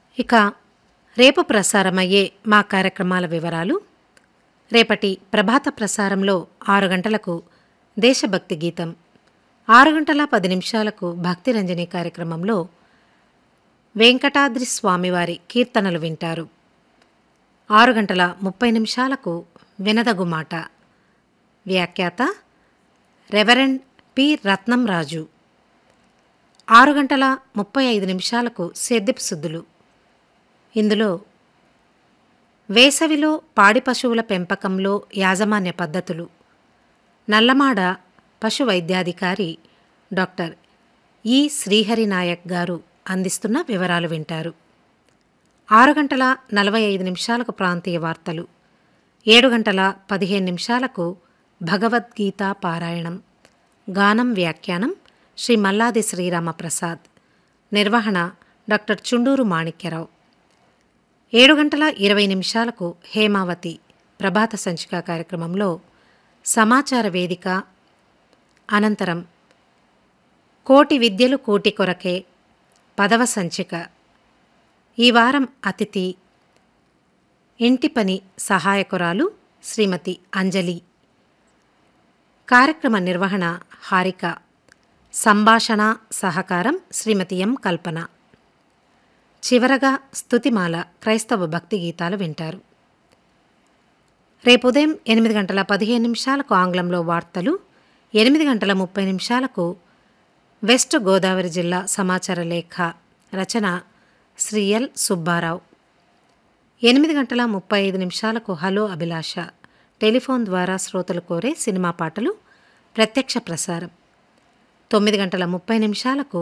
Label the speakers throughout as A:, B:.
A: ఇక రేపు ప్రసారమయ్యే మా కార్యక్రమాల వివరాలు రేపటి ప్రభాత ప్రసారంలో ఆరు గంటలకు దేశభక్తి గీతం ఆరు గంటల పది నిమిషాలకు భక్తిరంజని కార్యక్రమంలో వెంకటాద్రి స్వామివారి కీర్తనలు వింటారు ఆరు గంటల ముప్పై నిమిషాలకు వినదగు మాట వ్యాఖ్యాత రెవరెండ్ పి రత్నం రాజు ఆరు గంటల ముప్పై ఐదు నిమిషాలకు సేద్యపు సుద్దులు ఇందులో వేసవిలో పాడి పశువుల పెంపకంలో యాజమాన్య పద్ధతులు నల్లమాడ పశు వైద్యాధికారి డాక్టర్ ఈ శ్రీహరి నాయక్ గారు అందిస్తున్న వివరాలు వింటారు ఆరు గంటల నలభై ఐదు నిమిషాలకు ప్రాంతీయ వార్తలు ఏడు గంటల పదిహేను నిమిషాలకు భగవద్గీత పారాయణం గానం వ్యాఖ్యానం శ్రీ మల్లాది శ్రీరామప్రసాద్ నిర్వహణ డాక్టర్ చుండూరు మాణిక్యరావు ఏడు గంటల ఇరవై నిమిషాలకు హేమావతి ప్రభాత సంచిక కార్యక్రమంలో సమాచార వేదిక అనంతరం కోటి విద్యలు కోటి కొరకే పదవ సంచిక ఈ వారం అతిథి ఇంటి పని సహాయకురాలు శ్రీమతి అంజలి కార్యక్రమ నిర్వహణ హారిక సంభాషణ సహకారం శ్రీమతి ఎం కల్పన చివరగా స్తుతిమాల క్రైస్తవ భక్తి గీతాలు వింటారు రేపు ఉదయం ఎనిమిది గంటల పదిహేను నిమిషాలకు ఆంగ్లంలో వార్తలు ఎనిమిది గంటల ముప్పై నిమిషాలకు వెస్ట్ గోదావరి జిల్లా సమాచార లేఖ రచన శ్రీ ఎల్ సుబ్బారావు ఎనిమిది గంటల ముప్పై ఐదు నిమిషాలకు హలో అభిలాష టెలిఫోన్ ద్వారా శ్రోతలు కోరే సినిమా పాటలు ప్రత్యక్ష ప్రసారం తొమ్మిది గంటల ముప్పై నిమిషాలకు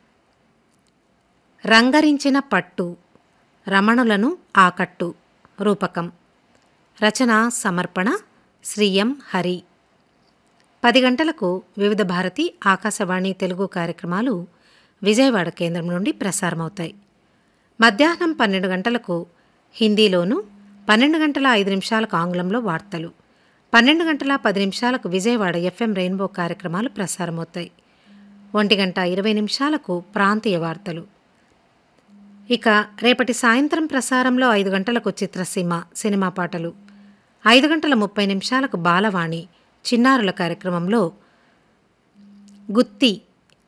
A: రంగరించిన పట్టు రమణులను ఆకట్టు రూపకం రచన సమర్పణ శ్రీ ఎం హరి పది గంటలకు వివిధ భారతి ఆకాశవాణి తెలుగు కార్యక్రమాలు విజయవాడ కేంద్రం నుండి ప్రసారమవుతాయి మధ్యాహ్నం పన్నెండు గంటలకు హిందీలోను పన్నెండు గంటల ఐదు నిమిషాలకు ఆంగ్లంలో వార్తలు పన్నెండు గంటల పది నిమిషాలకు విజయవాడ ఎఫ్ఎం రెయిన్బో కార్యక్రమాలు ప్రసారమవుతాయి ఒంటి గంట ఇరవై నిమిషాలకు ప్రాంతీయ వార్తలు ఇక రేపటి సాయంత్రం ప్రసారంలో ఐదు గంటలకు చిత్రసీమ సినిమా పాటలు ఐదు గంటల ముప్పై నిమిషాలకు బాలవాణి చిన్నారుల కార్యక్రమంలో గుత్తి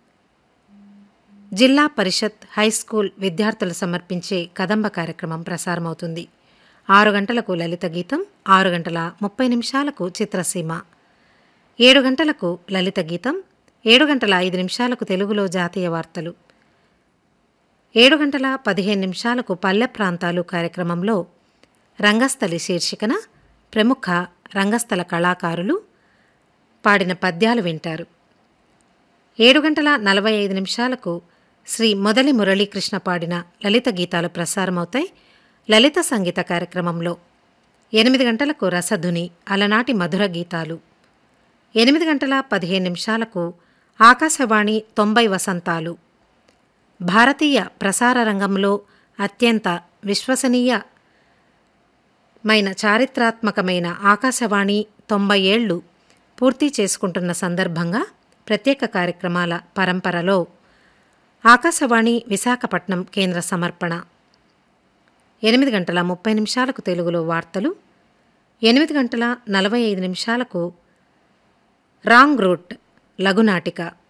A: జిల్లా పరిషత్ హైస్కూల్ విద్యార్థులు సమర్పించే కదంబ కార్యక్రమం ప్రసారమవుతుంది ఆరు గంటలకు లలిత గీతం ఆరు గంటల ముప్పై నిమిషాలకు చిత్రసీమ ఏడు గంటలకు లలిత గీతం ఏడు గంటల ఐదు నిమిషాలకు తెలుగులో జాతీయ వార్తలు ఏడు గంటల పదిహేను నిమిషాలకు పల్లె ప్రాంతాలు కార్యక్రమంలో రంగస్థలి శీర్షికన ప్రముఖ రంగస్థల కళాకారులు పాడిన పద్యాలు వింటారు ఏడు గంటల నలభై ఐదు నిమిషాలకు శ్రీ మొదలి మురళీకృష్ణ పాడిన లలిత గీతాలు ప్రసారమవుతాయి లలిత సంగీత కార్యక్రమంలో ఎనిమిది గంటలకు రసధుని అలనాటి మధుర గీతాలు ఎనిమిది గంటల పదిహేను నిమిషాలకు ఆకాశవాణి తొంభై వసంతాలు భారతీయ ప్రసార రంగంలో అత్యంత విశ్వసనీయమైన చారిత్రాత్మకమైన ఆకాశవాణి తొంభై ఏళ్లు పూర్తి చేసుకుంటున్న సందర్భంగా ప్రత్యేక కార్యక్రమాల పరంపరలో ఆకాశవాణి విశాఖపట్నం కేంద్ర సమర్పణ ఎనిమిది గంటల ముప్పై నిమిషాలకు తెలుగులో వార్తలు ఎనిమిది గంటల నలభై ఐదు నిమిషాలకు రాంగ్ రూట్ లఘునాటిక